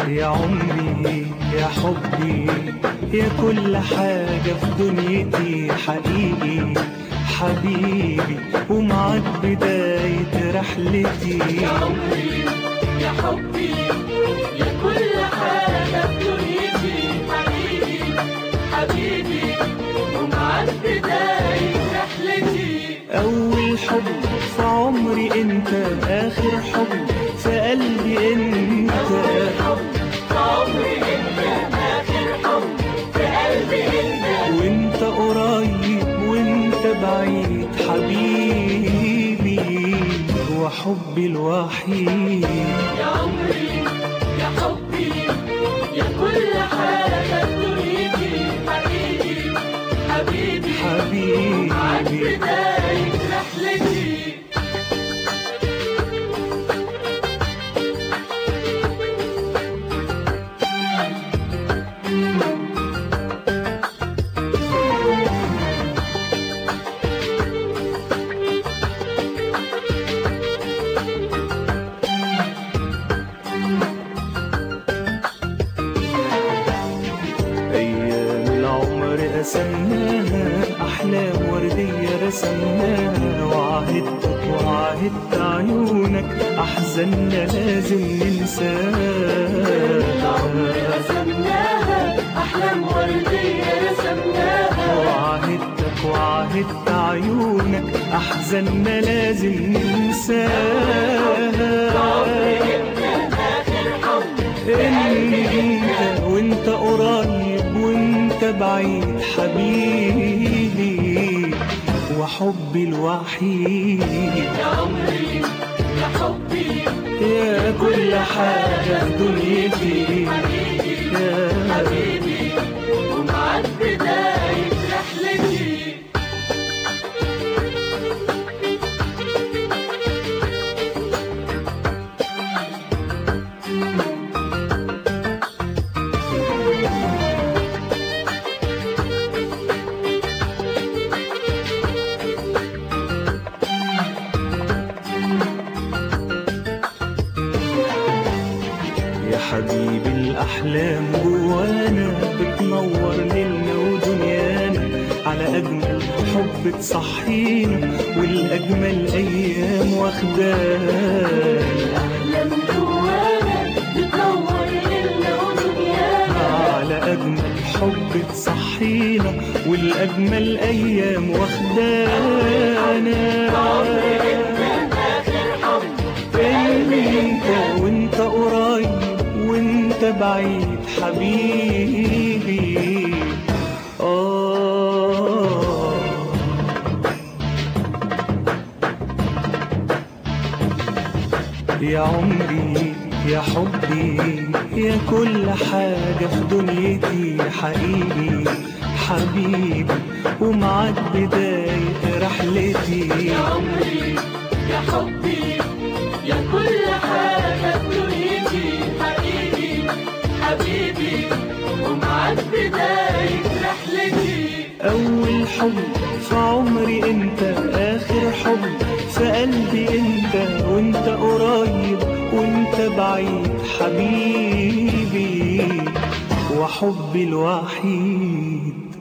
يا عمري يا حبي يا كل حاجة في دنيتي حقيقي حبيبي ومعاك بداية رحلتي يا عمري يا حبي يا كل حاجة في دنيتي حبيبي حبيبي ومعاك بداية رحلتي أول حب في عمري أنت آخر حب في قلبي أنت حب في عمري انت اخر حب في قلبي انت وانت قريب وانت بعيد حبيبي هو حبي الوحيد يا عمري يا حبي يا كل حاجة في دنيتي حبيبي حبيبي معاك حبيبي بداية رحلتي أيام العمر قسمناها أحلام وردية رسمناها وعهدتك وعهدت عيونك أحزاننا لازم العمر ننساها رسمناها أحلام وردية رسمناها وعهدتك وعهدت عيونك أحزاننا لازم ننساها آخر حب انت وانت قريب وانت بعيد حبيبي وحبي الوحيد يا عمري يا حبي يا كل حاجة في دنيتي حبيبي يا حبيبي ومعاك بداية رحلتي يا حبيبي الأحلام جوانا بتنور ليلنا ودنيانا على أجمل حب تصحينا والأجمل أيام واخدانا أحلام جوانا بتنور ليلنا ودنيانا على أجمل حب تصحينا والأجمل أيام واخدانا آخر حب انت وانت قريب وانت بعيد حبيبي آه يا عمري يا حبي يا كل حاجة في دنيتي حقيقي حبيبي ومعاك بداية رحلتي يا عمري يا حبي يا كل حاجة في دنيتي حبيبي حبيبي ومعاك بداية رحلتي أول حب في عمري أنت آخر حب في قلبي أنت وأنت قريب وأنت بعيد حبيبي وحبي الوحيد